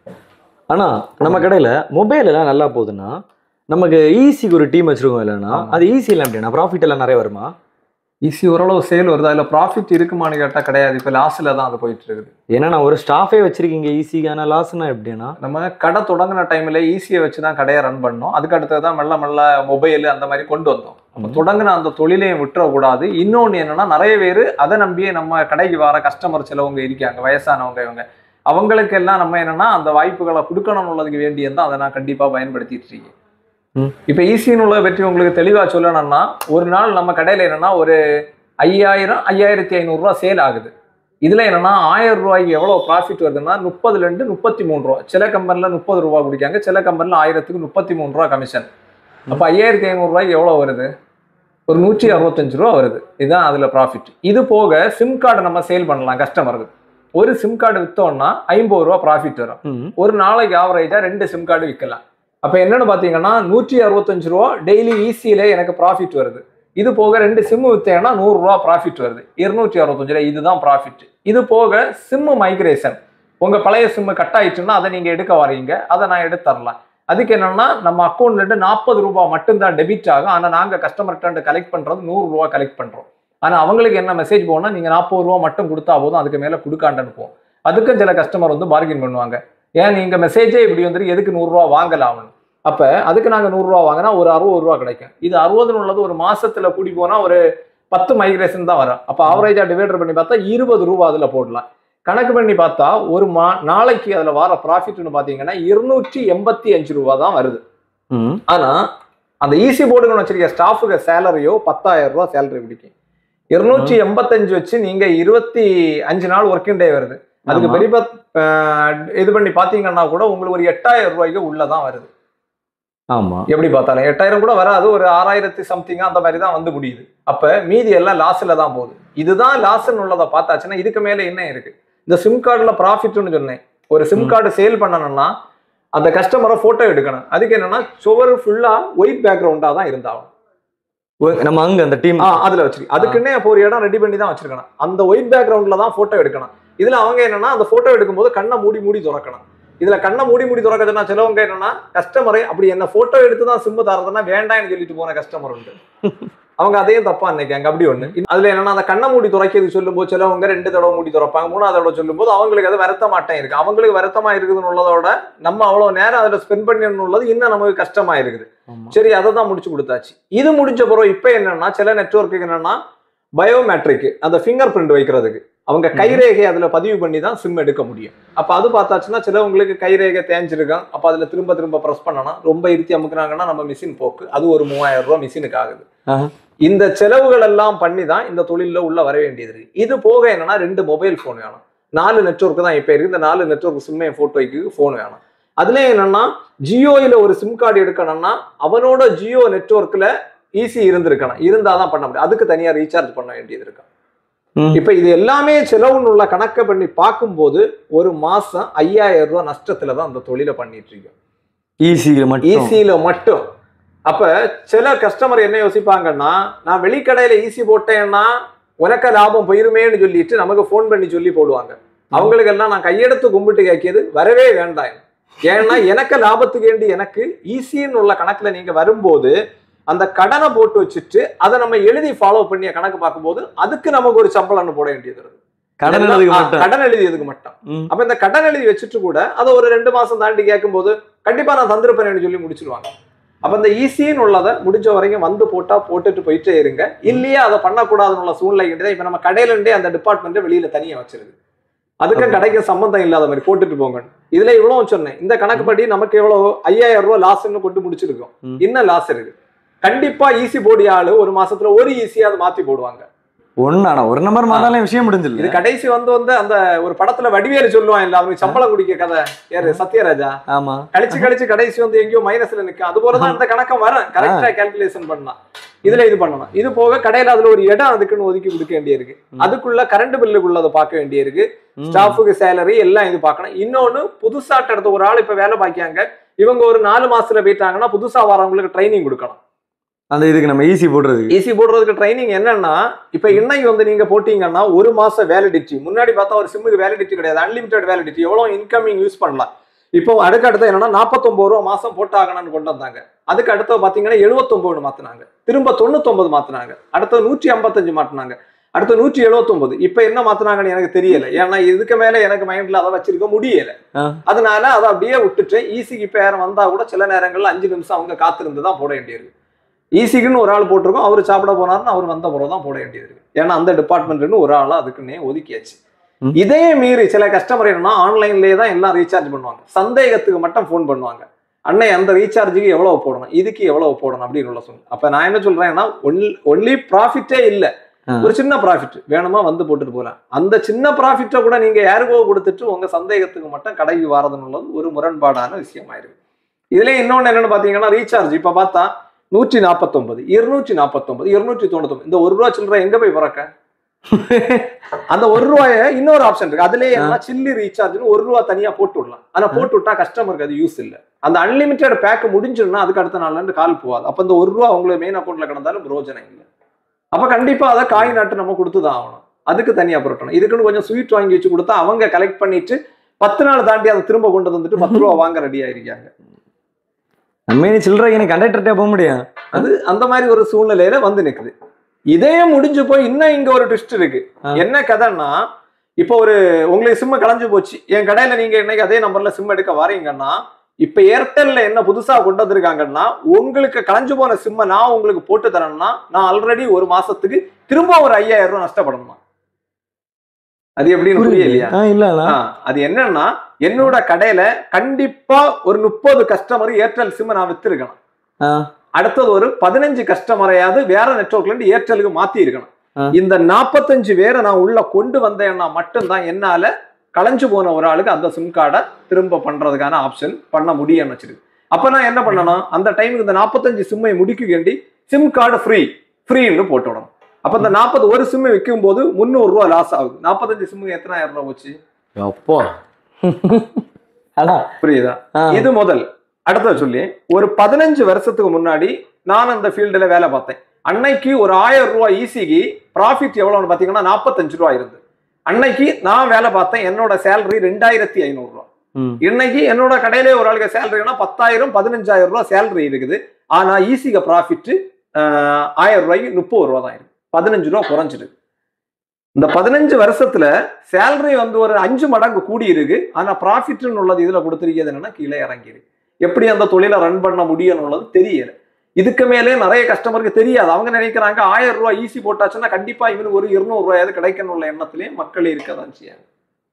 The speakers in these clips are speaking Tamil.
ஆனா நம்ம கடையில மொபைல் எல்லாம் நல்லா போகுதுன்னா நமக்கு ஈஸிக்கு ஒரு டீம் வச்சிருக்கோம் இல்லைன்னா ஆமா. அது ஈஸி எல்லாம் எப்படின்னா ப்ராஃபிட் எல்லாம் நிறைய வருமா ஈஸி ஓரளவு சேல் வருது அதில் ப்ராஃபிட் இருக்குமான்னு கேட்டால் கிடையாது இப்போ லாஸில் தான் அது போயிட்டு இருக்குது ஏன்னா நான் ஒரு ஸ்டாஃபே வச்சிருக்கீங்க ஈஸிக்கான லாஸ்னா எப்படின்னா நம்ம கடை தொடங்கின டைமில் ஈஸியை வச்சு தான் கடையை ரன் பண்ணோம் அதுக்கு அடுத்தது தான் மெல்ல மெல்ல மொபைல் அந்த மாதிரி கொண்டு வந்தோம் நம்ம ம். தொடங்கின அந்த தொழிலையும் விட்டுறக்கூடாது இன்னொன்று என்னன்னா நிறைய பேர் அதை நம்பியே நம்ம கடைக்கு வர கஸ்டமர் சிலவங்க இருக்காங்க வயசானவங்க இவங்க அவங்களுக்கு எல்லாம் நம்ம என்னன்னா அந்த வாய்ப்புகளை கொடுக்கணும்னு உள்ளதுக்கு வேண்டியது அதை நான் கண்டிப்பாக பயன்படுத்திட்டு இருக்கேன் ம். இப்போ ஈஸின்னு உள்ளதை பற்றி உங்களுக்கு தெளிவாக சொல்லணும்னா ஒரு நாள் நம்ம கடையில் என்னன்னா ஒரு ஐயாயிரம் ஐயாயிரத்தி ஐநூறுரூவா சேல் ஆகுது இதுல என்னன்னா ஆயிரம் ரூபாய்க்கு எவ்வளவு ப்ராஃபிட் வருதுன்னா முப்பதுல இருந்து முப்பத்தி மூணு ரூபா சில கம்பெனில முப்பது ரூபா பிடிக்காங்க சில கம்பெனில ஆயிரத்துக்கு முப்பத்தி மூணு ரூபா கமிஷன் அப்ப ஐயாயிரத்தி ஐநூறு ரூபாய்க்கு எவ்வளவு வருது ஒரு நூற்றி அறுபத்தஞ்சு ரூபா வருது இதுதான் அதுல ப்ராஃபிட் இது போக சிம் கார்டு நம்ம சேல் பண்ணலாம் கஸ்டமருக்கு ஒரு சிம் கார்டு வித்தோம்னா ஐம்பது ரூபா ப்ராஃபிட் வரும் ம். ஒரு நாளைக்கு ஆவரேஜா ரெண்டு சிம் கார்டு விற்கலாம் அப்ப என்னன்னு பாத்தீங்கன்னா நூற்றி அறுபத்தஞ்சு ரூபா டெய்லி ஈஸியில எனக்கு ப்ராஃபிட் வருது இது போக ரெண்டு சிம் வித்தேன்னா நூறு ரூபா ப்ராஃபிட் வருது இருநூற்றி அறுபத்தஞ்சு ரூபா இதுதான் ப்ராஃபிட் இது போக சிம் மைக்ரேஷன் உங்க பழைய சிம் கட் ஆயிடுச்சுன்னா அதை நீங்க எடுக்க வரீங்க அதை நான் எடுத்து தரலாம் அதுக்கு என்னன்னா நம்ம அக்கௌண்ட்ல இருந்து நாற்பது ரூபாய் மட்டும்தான் டெபிட் ஆகும் ஆனா நாங்க கஸ்டமர்கிட்ட கலெக்ட் பண்றது நூறு ரூபா கலெக்ட் பண்றோம் ஆனா அவங்களுக்கு என்ன மெசேஜ் போகணும்னா நீங்க நாற்பது ரூபா மட்டும் கொடுத்தா போதும் அதுக்கு மேல கொடுக்காண்டன்னு போகும் அதுக்கும் சில கஸ்டமர் வந்து பார்கின் பண்ணுவாங்க ஏன் நீங்க மெசேஜே இப்படி வந்துட்டு எதுக்கு நூறுரூவா வாங்கலாம்னு அப்ப அதுக்கு நாங்க நூறுரூவா வாங்கினா ஒரு அறுபது ரூபா கிடைக்கும் இது அறுபதுன்னு உள்ளது ஒரு மாசத்துல கூடி போனா ஒரு பத்து மைக்ரேஷன் தான் வரும் அப்ப ஆவரேஜா டிவைடர் பண்ணி பார்த்தா இருபது ரூபா அதுல போடலாம் கணக்கு பண்ணி பார்த்தா ஒரு மா நாளைக்கு அதுல வர ப்ராஃபிட்னு பாத்தீங்கன்னா இருநூற்றி எண்பத்தி அஞ்சு ரூபா தான் வருது ம். ஆனா அந்த ஈசி போர்டுன்னு வச்சிருக்க ஸ்டாஃபுக்கு சேலரியோ பத்தாயிரம் ரூபாய் சேலரி பிடிக்கும் இருநூற்றி எண்பத்தஞ்சு வச்சு நீங்க இருபத்தி அஞ்சு நாள் ஒர்க்கிங் டே வருது அதுக்கு ஆமா. பெரிய இது பண்ணி பாத்தீங்கன்னா கூட உங்களுக்கு ஒரு எட்டாயிரம் ரூபாய்க்கு உள்ளதான் வருது ஆமா எப்படி பார்த்தாலும் எட்டாயிரம் கூட வராது ஒரு ஆறாயிரத்தி சம்திங் அந்த மாதிரி தான் வந்து முடியுது அப்ப மீதி எல்லாம் லாஸ்ல தான் போகுது இதுதான் லாஸ்ன்னு உள்ளதை பார்த்தாச்சுன்னா இதுக்கு மேல என்ன இருக்கு இந்த சிம் கார்டுல ப்ராஃபிட்னு சொன்னேன் ஒரு சிம் ம். கார்டு சேல் பண்ணணும்னா அந்த கஸ்டமரை போட்டோ எடுக்கணும் அதுக்கு என்னன்னா சுவர் ஃபுல்லா ஒயிட் பேக்ரவுண்டா தான் இருந்தாகும் ஒ- நம்ம அங்க அந்த டீம் ஆ அதுல வச்சிருக்கு அதுக்குன்னே அப்போ ஒரு இடம் ரெடி பண்ணி தான் வச்சிருக்கணும் அந்த ஒயிட் பேக்ரவுண்ட்ல தான் போட்டோ எடுக்கணும் இதுல அவங்க என்னன்னா அந்த போட்டோ எடுக்கும்போது கண்ணை மூடி மூடி திறக்கணும் இதுல கண்ணை மூடி மூடி திறக்கிறதுனா சிலவங்க என்னன்னா கஸ்டமரை அப்படி என்ன போட்டோ எடுத்து தான் சிம்மு தரதுன்னா வேண்டாம்னு சொல்லிட்டு போன கஸ்டமர் உண்டு அவங்க அதையும் தப்பா நினைக்காங்க அப்படி ஒண்ணு அதுல என்னன்னா அந்த கண்ணை மூடி துறைக்கிறது சொல்லும்போது சிலவங்க ரெண்டு தடவை மூடி துறப்பாங்க மூணாவது தடவை சொல்லும்போது அவங்களுக்கு அது வருத்த மாட்டேன் இருக்கு அவங்களுக்கு வருத்தமா இருக்குதுன்னு உள்ளதோட நம்ம அவ்வளவு நேரம் அதுல ஸ்பெண்ட் பண்ணணும் உள்ளது இன்னும் நமக்கு கஷ்டமா இருக்குது சரி அதை தான் முடிச்சு கொடுத்தாச்சு இது முடிஞ்ச பிறகு இப்போ என்னன்னா சில நெட்வொர்க்குக்கு என்னன்னா பயோமெட்ரிக் அந்த ஃபிங்கர் பிரிண்ட் வைக்கிறதுக்கு அவங்க கைரேகை அதுல பதிவு பண்ணி தான் சிம் எடுக்க முடியும் அப்ப அது பார்த்தாச்சுன்னா சிலவங்களுக்கு கைரேகை தேஞ்சிருக்கும் அப்ப அதுல திரும்ப திரும்ப ப்ரெஸ் பண்ணணும் ரொம்ப இருத்தி அமுக்குனாங்கன்னா நம்ம மிஷின் போக்கு அது ஒரு மூவாயிரம் ரூபாய் மிஷினுக்கு ஆகுது ஆஹா. இந்த செலவுகள் எல்லாம் பண்ணி தான் இந்த தொழில்ல உள்ள வர வேண்டியது இருக்கு இது போக என்னன்னா ரெண்டு மொபைல் ஃபோன் வேணும் நாலு நெட்வொர்க் தான் இப்போ இருக்கு இந்த நாலு நெட்வொர்க் சிம்மே போட்டோக்கு ஃபோன் வேணும் அதுல என்னன்னா ஜியோயில ஒரு சிம் கார்டு எடுக்கணும்னா அவனோட ஜியோ நெட்வொர்க்ல ஈஸி இருந்திருக்கணும் இருந்தாதான் பண்ண முடியும் அதுக்கு தனியா ரீசார்ஜ் பண்ண வேண்டியது இருக்கு ம். இப்ப இது எல்லாமே செலவுன்னு உள்ள கணக்கை பண்ணி பார்க்கும்போது ஒரு மாசம் ஐயாயிரம் ரூபாய் நஷ்டத்துல தான் அந்த தொழிலை பண்ணிட்டு இருக்கோம் ஈஸியில் மட்டும் ஈஸியில மட்டும் அப்ப சில கஸ்டமர் என்ன யோசிப்பாங்கன்னா நான் வெளிக்கடையில ஈஸி போட்டேன்னா உனக்க லாபம் போயிருமேன்னு சொல்லிட்டு நமக்கு ஃபோன் பண்ணி சொல்லி போடுவாங்க அவங்களுக்கு எல்லாம் நான் கையெடுத்து கும்பிட்டு கேட்கியது வரவே வேண்டாம் ஏன்னா எனக்கு லாபத்துக்கு வேண்டி எனக்கு ஈஸின்னு உள்ள கணக்குல நீங்க வரும்போது அந்த கடனை போட்டு வச்சுட்டு அதை நம்ம எழுதி ஃபாலோ பண்ணிய கணக்கு பார்க்கும்போது அதுக்கு நமக்கு ஒரு சம்பளம்னு போட வேண்டியது இருக்கு. கடன் எழுதுக்கு ஆ, மட்டும் கடன் எழுதியதுக்கு மட்டும் ம். அப்ப இந்த கடன் எழுதி வச்சுட்டு கூட அதை ஒரு ரெண்டு மாசம் தாண்டி கேட்கும்போது கண்டிப்பா நான் தந்திருப்பேன்னு சொல்லி முடிச்சிருவாங்க அப்ப இந்த ஈஸின்னு உள்ளதை முடிஞ்ச வரைக்கும் வந்து போட்டா போட்டுட்டு போயிட்டே இருங்க இல்லையே அதை பண்ணக்கூடாதுன்னு உள்ள சூழ்நிலை தான் இப்ப நம்ம கடையில இருந்தே அந்த டிபார்ட்மெண்ட் வெளியில தனியா வச்சிருக்கு அதுக்கும் கடைக்கு சம்பந்தம் இல்லாத மாதிரி போட்டுட்டு போங்க இதுல இவ்வளவு சொன்னேன் இந்த கணக்குப்படி நமக்கு எவ்வளவு ஐயாயிரம் ரூபாய் லாஸ்ன்னு கொண்டு முடிச்சிருக்கோம் ம். இன்னும் லாஸ் இருக்கு கண்டிப்பா ஈஸி போடி ஆளு ஒரு மாசத்துல ஒரு ஈஸியாவது மாத்தி போடுவாங்க ஒண்ணு ஆனா ஒரு நம்பர் மாதாலே விஷயம் முடிஞ்சில்ல இது கடைசி வந்து வந்து அந்த ஒரு படத்துல வடிவேலு சொல்லுவான் இல்ல அவனுக்கு சம்பளம் குடிக்க கதை யாரு சத்யராஜா ஆமா கழிச்சு கழிச்சு கடைசி வந்து எங்கேயோ மைனஸ்ல நிக்கும் அது போலதான் இந்த கணக்கம் வரும் கரெக்டா கால்குலேஷன் பண்ணலாம் இதுல இது பண்ணணும் இது போக கடையில அதுல ஒரு இடம் அதுக்குன்னு ஒதுக்கி கொடுக்க வேண்டியிருக்கு ம். அதுக்குள்ள கரண்ட் பில்லுக்குள்ளதை பார்க்க வேண்டியிருக்கு ம். ஸ்டாஃபுக்கு சேலரி எல்லாம் இது பார்க்கணும் இன்னொன்னு புதுசாட்ட எடுத்த ஒரு ஆள் இப்ப வேலை பாக்கியாங்க இவங்க ஒரு நாலு மாசத்துல போயிட்டாங்கன்னா புதுசா வரவங்களுக்கு ட்ரைனிங் கொடுக்கணும் அந்த இதுக்கு நம்ம ஈஸி போடுறது ஈஸி போடுறதுக்கு ட்ரைனிங் என்னன்னா இப்ப இன்னைக்கு வந்து நீங்க போட்டீங்கன்னா ஒரு மாசம் வேலிடிட்டி முன்னாடி பார்த்தா ஒரு சிம்முக்கு வேலிடிட்டி கிடையாது அன்லிமிட்டட் வேலிடிட்டி எவ்வளவு இன்கமிங் யூஸ் பண்ணலாம் இப்போ அதுக்கு அடுத்து என்னன்னா நாற்பத்தொன்பது ரூபா மாசம் போட்டாகணும்னு கொண்டு வந்தாங்க அதுக்கு அடுத்து பாத்தீங்கன்னா எழுபத்தொன்பது மாத்தினாங்க திரும்ப தொண்ணூத்தொன்பது மாத்தினாங்க அடுத்து நூற்றி ஐம்பத்தஞ்சு மாத்தினாங்க அடுத்து நூற்றி எழுபத்தொன்பது இப்ப என்ன மாத்தினாங்கன்னு எனக்கு தெரியல ஏன்னா இதுக்கு மேல எனக்கு மைண்ட்ல அதை வச்சிருக்க முடியல ஆ. அதனால அதை அப்படியே விட்டுட்டு ஈசிக்கு இப்ப யாரும் வந்தா கூட சில நேரங்கள்ல அஞ்சு நிமிஷம் அவங்க காத்திருந்து தான் போட வேண்டியிருக்கு ஈசிக்குன்னு ஒரு ஆள் போட்டிருக்கோம் அவர் சாப்பிட போனாருன்னு அவர் வந்த பிறகு தான் போட வேண்டியது இருக்கு ஏன்னா அந்த டிபார்ட்மெண்ட்னு ஒரு ஆளா அதுக்குன்னே ஒதுக்கியாச்சு ம். இதே மீறி சில கஸ்டமர் என்னன்னா ஆன்லைன்லயே தான் எல்லாம் ரீசார்ஜ் பண்ணுவாங்க சந்தேகத்துக்கு மட்டும் ஃபோன் பண்ணுவாங்க அண்ணே அந்த ரீசார்ஜுக்கு எவ்வளவு போடணும் இதுக்கு எவ்வளவு போடணும் அப்படின்னு உள்ள சொல்லுங்க அப்ப நான் என்ன சொல்றேன்னா ஒன்லி ப்ராஃபிட்டே இல்ல ஆ. ஒரு சின்ன ப்ராஃபிட் வேணுமா வந்து போட்டுட்டு போலாம் அந்த சின்ன ப்ராஃபிட்டை கூட நீங்க யாருக்கோ கொடுத்துட்டு உங்க சந்தேகத்துக்கு மட்டும் கடைக்கு வரதுன்னுள்ளது ஒரு முரண்பாடான விஷயமாயிருக்கு இதுல இன்னொன்னு என்னன்னு பாத்தீங்கன்னா ரீசார்ஜ் இப்ப பார்த்தா நூற்றி நாற்பத்தொன்பது இருநூற்றி நாற்பத்தொன்பது இருநூற்றி தொண்ணூத்தொன்பது இந்த ஒரு ரூபா சில்லற எங்க போய் பிறக்க அந்த ஒரு ரூபாய இன்னொரு ஆப்ஷன் இருக்கு அதுலயே என்ன சில்லி ரீசார்ஜ்னு ஒரு ரூபா தனியா போட்டு விடலாம் ஆனா போட்டு விட்டா கஸ்டமருக்கு அது யூஸ் இல்ல அந்த அன்லிமிட்டெட் பேக் முடிஞ்சிருந்தா அதுக்கு அடுத்த நாள்ல இருந்து கால் போகாது அப்ப இந்த ஒரு ரூபா உங்களுக்கு மெயின் அக்கௌண்ட்ல கிடந்தாலும் பிரோஜனம் இல்லை அப்ப கண்டிப்பா அதை காய் நாட்டு நம்ம கொடுத்துதான் ஆகணும் அதுக்கு தனியா புரட்டணும் இதுக்குன்னு கொஞ்சம் ஸ்வீட் வாங்கி வச்சு கொடுத்தா அவங்க கலெக்ட் பண்ணிட்டு பத்து நாள் தாண்டி அதை திரும்ப கொண்டு வந்துட்டு பத்து ரூபா வாங்க ரெடி ஆயிருக்காங்க நம்ம இனி சில்லறை எனக்கு கண்டக்டர்கிட்ட போக முடியும் அது அந்த மாதிரி ஒரு சூழ்நிலையில வந்து நிக்குது இதே முடிஞ்சு போய் இன்னும் இங்க ஒரு ட்விஸ்ட் இருக்கு ஆ. என்ன கதைன்னா இப்போ ஒரு உங்களுக்கு சிம்ம கலைஞ்சு போச்சு என் கடையில நீங்க இன்னைக்கு அதே நம்பர்ல சிம் எடுக்க வரீங்கன்னா இப்ப ஏர்டெல்ல என்ன புதுசா கொண்டு வந்திருக்காங்கன்னா உங்களுக்கு கலைஞ்சு போன சிம்ம நான் உங்களுக்கு போட்டு தரேன்னா நான் ஆல்ரெடி ஒரு மாசத்துக்கு திரும்ப ஒரு ஐயாயிரம் ரூபாய் நஷ்டப்படணுமா அது எப்படின்னு புரியலையா ஆ இல்ல ஆ, அது என்னன்னா என்னோட கடையில கண்டிப்பா ஒரு முப்பது கஸ்டமர் ஏர்டெல் சிம் நான் வித்திருக்கணும் ஆ அடுத்தது ஒரு பதினஞ்சு கஸ்டமரையாவது வேற நெட்வொர்க்ல இருந்து ஏர்டெலுக்கு மாத்தி இருக்கணும் ஆ. இந்த நாற்பத்தஞ்சு பேரை நான் உள்ள கொண்டு வந்தேன்னா மட்டும்தான் என்னால கலைஞ்சு போன ஒரு ஆளுக்கு அந்த சிம் கார்டை திரும்ப பண்றதுக்கான ஆப்ஷன் பண்ண முடியும்னு வச்சிருக்கு அப்ப நான் என்ன பண்ணணும் அந்த டைமுக்கு இந்த நாற்பத்தஞ்சு சிம்மை முடிக்க வேண்டி சிம் கார்டு ஃப்ரீ ஃப்ரீன்னு போட்டு விடணும் அப்ப இந்த நாற்பது ஒரு சிம்மை விற்கும் போது முந்நூறு ரூபா லாஸ் ஆகுது நாற்பத்தஞ்சு சிம்முக்கு எத்தனாயிரம் ரூபாய் போச்சு அப்பா அடா புரியுதா ஆ. இது முதல் அடுத்த சொல்லி ஒரு பதினஞ்சு வருஷத்துக்கு முன்னாடி நான் அந்த ஃபீல்டுல வேலை பார்த்தேன் அன்னைக்கு ஒரு ஆயிரம் ரூபாய் ஈசிக்கு ப்ராஃபிட் எவ்வளோன்னு பார்த்தீங்கன்னா நாற்பத்தஞ்சு ரூபா இருந்து அன்னைக்கு நான் வேலை பார்த்தேன் என்னோட சேலரி ரெண்டாயிரத்தி ஐநூறு ரூபா ம் இன்னைக்கு என்னோட கடையிலே ஒரு ஆளுக்கு சேலரினா பத்தாயிரம் பதினஞ்சாயிரம் ரூபாய் சேலரி இருக்குது ஆனா ஈசிக்கு ப்ராஃபிட் ஆயிரம் ரூபாய்க்கு முப்பது ரூபா தான் இருக்கு பதினஞ்சு ரூபா குறைஞ்சிருக்கு இந்த பதினஞ்சு வருஷத்துல சேலரி வந்து ஒரு அஞ்சு மடங்கு கூடி இருக்கு ஆனா ப்ராஃபிட்னு உள்ளது இதுல கொடுத்துருக்கிறது என்னன்னா கீழே இறங்கி இருக்கு எப்படி அந்த தொழிலை ரன் பண்ண முடியும்னு உள்ளது தெரியல இதுக்கு மேலே நிறைய கஸ்டமருக்கு தெரியாது அவங்க நினைக்கிறாங்க ஆயிரம் ரூபாய் ஈஸி போட்டாச்சுன்னா கண்டிப்பா இவனுக்கு ஒரு இருநூறு ரூபாயாவது கிடைக்கணும் உள்ள எண்ணத்திலேயே மக்கள் இருக்கதான் செய்யாங்க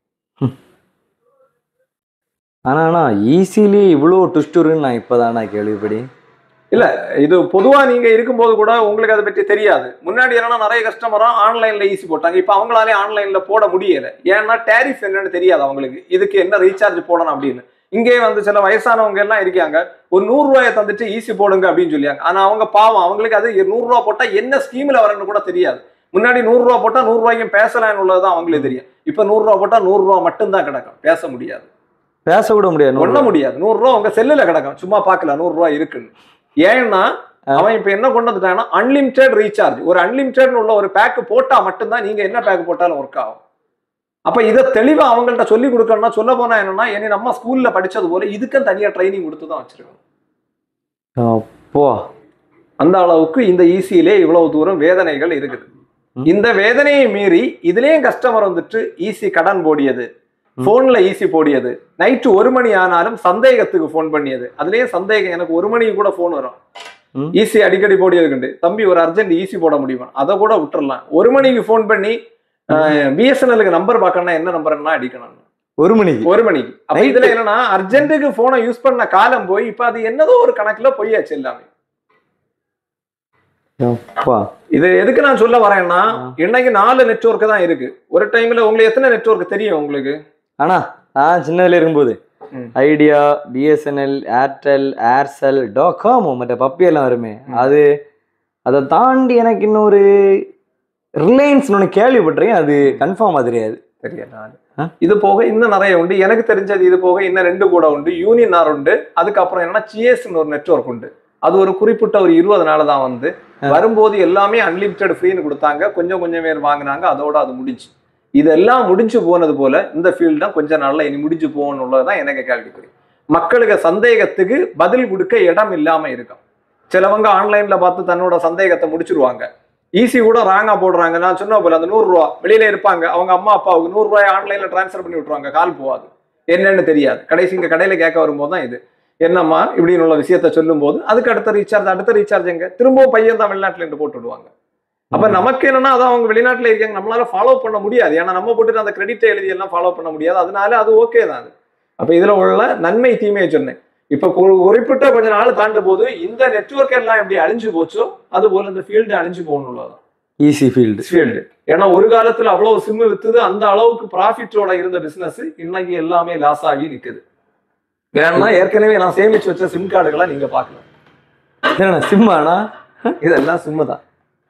ஆனா ஆனா ஈஸிலி இவ்வளோ ட்விஸ்டருன்னு நான் இப்போதான் நான் கேள்விப்படி இது பொதுவா நீங்க இருக்கும்போது கூட உங்களுக்கு அதை பற்றி தெரியாது முன்னாடி என்னன்னா நிறைய கஸ்டமரா ஆன்லைன்ல ஈஸி போட்டாங்க இப்ப அவங்களாலே ஆன்லைன்ல போட முடியல ஏன்னா டேரிஃப் என்னன்னு தெரியாது அவங்களுக்கு இதுக்கு என்ன ரீசார்ஜ் போடணும் அப்படின்னு இங்கே வந்து சில வயசானவங்க எல்லாம் இருக்காங்க ஒரு நூறு ரூபாயை தந்துட்டு ஈஸி போடுங்க அப்படின்னு சொல்லியாங்க ஆனா அவங்க பாவம் அவங்களுக்கு அது நூறு ரூபா போட்டா என்ன ஸ்கீம்ல வரணும்னு கூட தெரியாது முன்னாடி நூறு ரூபா போட்டா நூறு ரூபாய்க்கும் பேசலாம்னு உள்ளதுதான் அவங்களுக்கு தெரியும் இப்ப நூறு ரூபா போட்டா நூறு ரூபா மட்டும்தான் கிடக்கும் பேச முடியாது பேச விட முடியாது ஒண்ண முடியாது நூறு ரூபா உங்க செல்லுல கிடக்கும் சும்மா பார்க்கலாம் நூறு ரூபா இருக்குன்னு ஏன்னா அவன் இப்ப என்ன கொண்டு வந்துட்டான்னா அன்லிமிட்டெட் ரீசார்ஜ் ஒரு அன்லிமிட்டெட் உள்ள ஒரு பேக் போட்டா மட்டும்தான் நீங்க என்ன பேக் போட்டாலும் ஒர்க் ஆகும் அப்ப இதை தெளிவா அவங்கள்ட்ட சொல்லி கொடுக்கணும்னா சொல்ல போனா என்னன்னா இனி நம்ம ஸ்கூல்ல படிச்சது போல இதுக்கும் தனியா ட்ரைனிங் கொடுத்து தான் வச்சிருக்கோம் அப்போ அந்த அளவுக்கு இந்த ஈஸியிலே இவ்வளவு தூரம் வேதனைகள் இருக்குது ம். இந்த வேதனையை மீறி இதுலயும் கஸ்டமர் வந்துட்டு ஈஸி கடன் போடியது ம். போன்ல ஈஸி போடியது நைட்டு ஒரு மணி ஆனாலும் சந்தேகத்துக்கு ஃபோன் பண்ணியது அதுலயும் சந்தேகம் எனக்கு ஒரு மணிக்கு கூட ஃபோன் வரும் ம். ஈஸி அடிக்கடி போடியதுக்குண்டு தம்பி ஒரு அர்ஜென்ட் ஈஸி போட முடியுமா அதை கூட விட்டுறலாம் ஒரு மணிக்கு ஃபோன் பண்ணி பிஎஸ்என்எலுக்கு நம்பர் பார்க்கணும்னா என்ன நம்பர்னா அடிக்கணும் ஒரு மணிக்கு ஒரு மணிக்கு அப்ப Night. இதுல என்னன்னா அர்ஜென்ட்டுக்கு போனை யூஸ் பண்ண காலம் போய் இப்ப அது என்னதோ ஒரு கணக்குல பொய்யாச்சு எல்லாமே அப்பா இது எதுக்கு நான் சொல்ல வரேன்னா ஆ. இன்னைக்கு நாலு நெட்வொர்க் தான் இருக்கு ஒரு டைம்ல உங்களுக்கு எத்தனை நெட்வொர்க் தெரியும் உங்களுக்கு ஆனா நான் சின்னதுல இருக்கும்போது ம். Idea BSNL Airtel Aircel Docomo மற்ற பப்பி எல்லாம் வருமே ம். அது அதை தாண்டி எனக்கு இன்னொரு ரிலையன்ஸ் ஒன்று கேள்விப்பட்டிருக்கேன் அது கன்ஃபார்மாக தெரியாது தெரியல ஆ? இது போக இன்னும் நிறைய உண்டு எனக்கு தெரிஞ்சது இது போக இன்னும் ரெண்டு கூட உண்டு யூனியனார் உண்டு அதுக்கப்புறம் என்னன்னா சிஎஸ்னு ஒரு நெட்வொர்க் உண்டு அது ஒரு குறிப்பிட்ட ஒரு இருபது நாள் தான் வந்து ஆ. வரும்போது எல்லாமே அன்லிமிட்டெட் ஃப்ரீன்னு கொடுத்தாங்க கொஞ்சம் கொஞ்சம் பேர் வாங்கினாங்க அதோட அது முடிஞ்சு இதெல்லாம் முடிஞ்சு போனது போல இந்த ஃபீல்டு தான் கொஞ்ச நாள்ல இனி முடிஞ்சு போகணும் உள்ளதுதான் எனக்கு கேள்விக்குறி மக்களுக்கு சந்தேகத்துக்கு பதில் கொடுக்க இடம் இல்லாம இருக்கும் சிலவங்க ஆன்லைன்ல பார்த்து தன்னோட சந்தேகத்தை முடிச்சிருவாங்க ஈஸி கூட ராங்கா போடுறாங்க நான் சொன்ன போல அந்த நூறு ரூபா வெளியில இருப்பாங்க அவங்க அம்மா அப்பாவுக்கு நூறு ரூபாய் ஆன்லைன்ல டிரான்ஸ்ஃபர் பண்ணி விட்டுருவாங்க கால் போகாது என்னன்னு தெரியாது கடைசி இங்க கடையில கேட்க வரும்போது தான் இது என்னம்மா இப்படின்னு உள்ள விஷயத்த சொல்லும் போது அதுக்கு அடுத்த ரீசார்ஜ் அடுத்த ரீசார்ஜ் எங்க திரும்பவும் பையன் தான் வெளிநாட்டுல இருந்து போட்டு விடுவாங்க அப்ப நமக்கு என்னன்னா அதான் அவங்க வெளிநாட்டுல இருக்காங்க நம்மளால ஃபாலோ பண்ண முடியாது ஏன்னா நம்ம போட்டுட்டு அந்த கிரெடிட் எழுதி எல்லாம் ஃபாலோ பண்ண முடியாது அதனால அது ஓகே தான் அது அப்ப இதுல உள்ள நன்மை தீமையை சொன்னேன் இப்ப ஒரு குறிப்பிட்ட கொஞ்ச நாள் தாண்டும் போது இந்த நெட்வொர்க் எல்லாம் எப்படி அழிஞ்சு போச்சோ அது போல இந்த ஃபீல்டு அழிஞ்சு போகணும் ஈஸி ஃபீல்டு ஃபீல்டு ஏன்னா ஒரு காலத்துல அவ்வளவு சிம் வித்துது அந்த அளவுக்கு ப்ராஃபிட்டோட இருந்த பிசினஸ் இன்னைக்கு எல்லாமே லாஸ் ஆகி நிக்குது வேணும்னா ஏற்கனவே நான் சேமிச்சு வச்ச சிம் கார்டுகளை நீங்க பார்க்கலாம் என்னண்ணா சிம்மாண்ணா இதெல்லாம் சும்மா தான்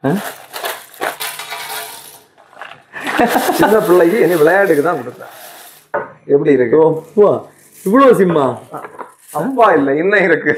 சின்ன பிள்ளைக்கு இனி விளையாட்டுக்கு தான் கொடுத்தேன் எப்படி இருக்கு அப்பா இவ்வளோ சிம்மா அப்பா இல்ல இன்னும் இருக்கு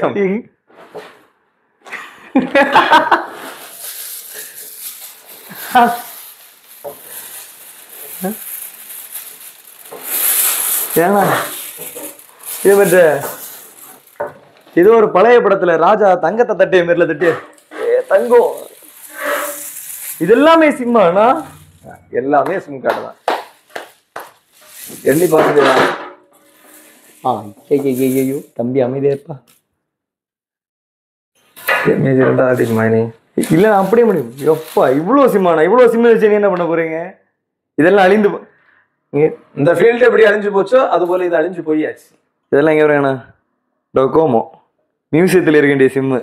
ஏண்ணா இது பற்ற இது ஒரு பழைய படத்துல ராஜா தங்கத்தை தட்டிய மாரில தட்டி ஏ தங்கம் இது எல்லாமே சிம்மாண்ணா எல்லாமே சிம் கார்டு தான் எண்ணி பாத்துக்கலாம் ஆ ஐயோ தம்பி அமைதியா இருப்பா இமேஜ் ரெண்டாவது அடிக்குமா நீ இல்ல நான் அப்படியே முடியும் எப்பா இவ்வளோ சிம்மாண்ணா இவ்வளோ சிம்ம வச்சு நீ என்ன பண்ண போறீங்க இதெல்லாம் அழிந்து போ- இங்க இந்த ஃபீல்டு எப்படி அழிஞ்சு போச்சோ அது போல இது அழிஞ்சு போயாச்சு இதெல்லாம் எங்க வரேங்கண்ணா டொக்கோமோ மியூசியத்தில் இருக்க வேண்டிய சிம்மு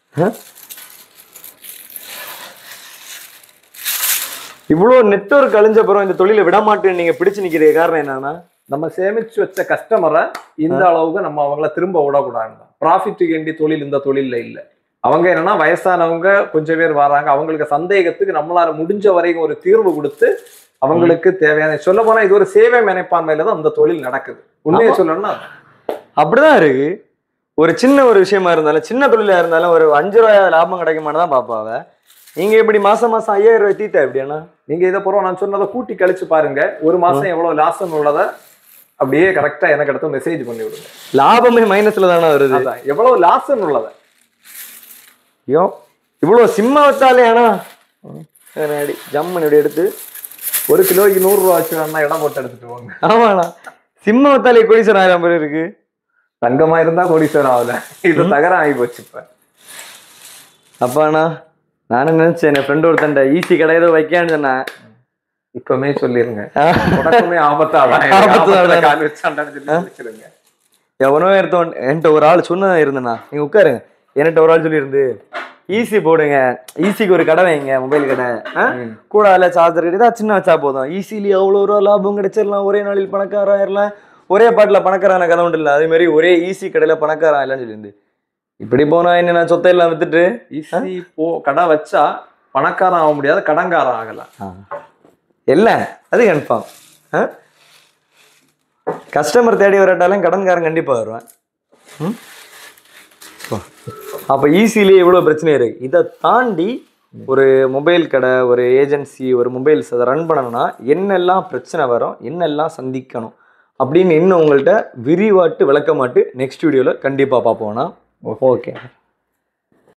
இவ்வளோ நெட்வொர்க் அழிஞ்ச அப்புறம் இந்த தொழிலை விட மாட்டேன்னு நீங்க பிடிச்சு நிக்கிற காரணம் என்னன்னா நம்ம சேமிச்சு வச்ச கஸ்டமரை இந்த அளவுக்கு நம்ம அவங்கள திரும்ப விடக்கூடாது ப்ராஃபிட்டுக்கு வேண்டிய தொழில் இந்த தொழில்ல இல்ல அவங்க என்னன்னா வயசானவங்க கொஞ்சம் பேர் வராங்க அவங்களுக்கு சந்தேகத்துக்கு நம்மளால முடிஞ்ச வரைக்கும் ஒரு தீர்வு கொடுத்து அவங்களுக்கு தேவையான சொல்ல போனா இது ஒரு சேவை மனைப்பான்மையில தான் இந்த தொழில் நடக்குது உண்மையை ஆமா. சொல்லணும்னா அப்படிதான் இருக்கு ஒரு சின்ன ஒரு விஷயமா இருந்தாலும் சின்ன தொழிலா இருந்தாலும் ஒரு அஞ்சு ரூபாய் லாபம் கிடைக்குமான்னு தான் பாப்பாவ நீங்க இப்படி மாசம் மாசம் ஐயாயிரம் ரூபாய் தீத்தா எப்படியாண்ணா நீங்க இதை பூரா நான் சொன்னதை கூட்டி கழிச்சு பாருங்க ஒரு மாசம் எவ்வளவு லாஸ் உள்ளத அப்படியே கரெக்டா எனக்கு அடுத்து மெசேஜ் பண்ணி விடுங்க லாபமே மைனஸ்ல தானே வருது அதான் எவ்வளவு லாஸ் உள்ளத ஐயோ இவ்வளோ சிம்ம வச்சாலே ஆனா அடி ஜம்முன்னு இப்படி எடுத்து ஒரு கிலோக்கு நூறு ரூபா வச்சு வேணா இடம் போட்டு எடுத்துட்டு போங்க ஆமாண்ணா சிம்ம வத்தாலே கோடீஸ்வரன் ஆயிரம் பேர் இருக்கு தங்கமா இருந்தா கோடீஸ்வரம் ஆகல இது தகரம் ஆகி போச்சு இப்ப அப்பாண்ணா நானும் நினைச்சேன் என் ஃப்ரெண்ட் ஒருத்தன்ட்ட ஈஸி கடை ஏதோ வைக்கான்னு சொன்னேன் இப்பவுமே சொல்லிருங்க ஆ, உனக்குமே ஆபத்தாதான் ஆபத்தாதான். ஆபத்துல கால் வச்சாண்டான்னு சொல்லி வச்சிருங்க எவனோ எடுத்தவன் என்கிட்ட ஒரு ஆள் சொன்ன இருந்தேண்ணா நீங்க உட்காருங்க என்கிட்ட ஒரு ஆள் சொல்லியிருந்து ஈஸி போடுங்க ஈஸிக்கு ஒரு கடை வைங்க மொபைல் கடை ஆ? ம். கூட அதில் சார்ஜர் கிட்ட சின்ன வச்சா போதும் ஈஸிலி அவ்வளோ ரூபா லாபம் கிடைச்சிடலாம் ஒரே நாளில் பணக்காரன் ஆயிரலாம் ஒரே பாட்டில் பணக்காரான கதை உண்டு இல்லை அதே மாதிரி ஒரே ஈஸி கடையில் பணக்காரன் இல்லைன்னு சொல்லியிருந்து இப்படி போனா என்ன நான் சொத்தை எல்லாம் வித்துட்டு ஈஸி போ கடை வச்சா பணக்காரன் ஆக முடியாது கடன்காரன் ஆகலாம் இல்ல அது கன்ஃபார்ம் கஸ்டமர் தேடி வரட்டாலும் கடன்காரன் கண்டிப்பா வருவேன் ம்? வா. அப்ப ஈஸிலேயே இவ்வளோ பிரச்சனை இருக்கு இதை தாண்டி ஒரு மொபைல் கடை ஒரு ஏஜென்சி ஒரு மொபைல்ஸ் அதை ரன் பண்ணணும்னா என்னெல்லாம் பிரச்சனை வரும் என்னெல்லாம் சந்திக்கணும் அப்படின்னு இன்னும் உங்கள்கிட்ட விரிவாட்டு விளக்கமாட்டு நெக்ஸ்ட் வீடியோவில் கண்டிப்பாக பார்ப்போம்னா ஓகே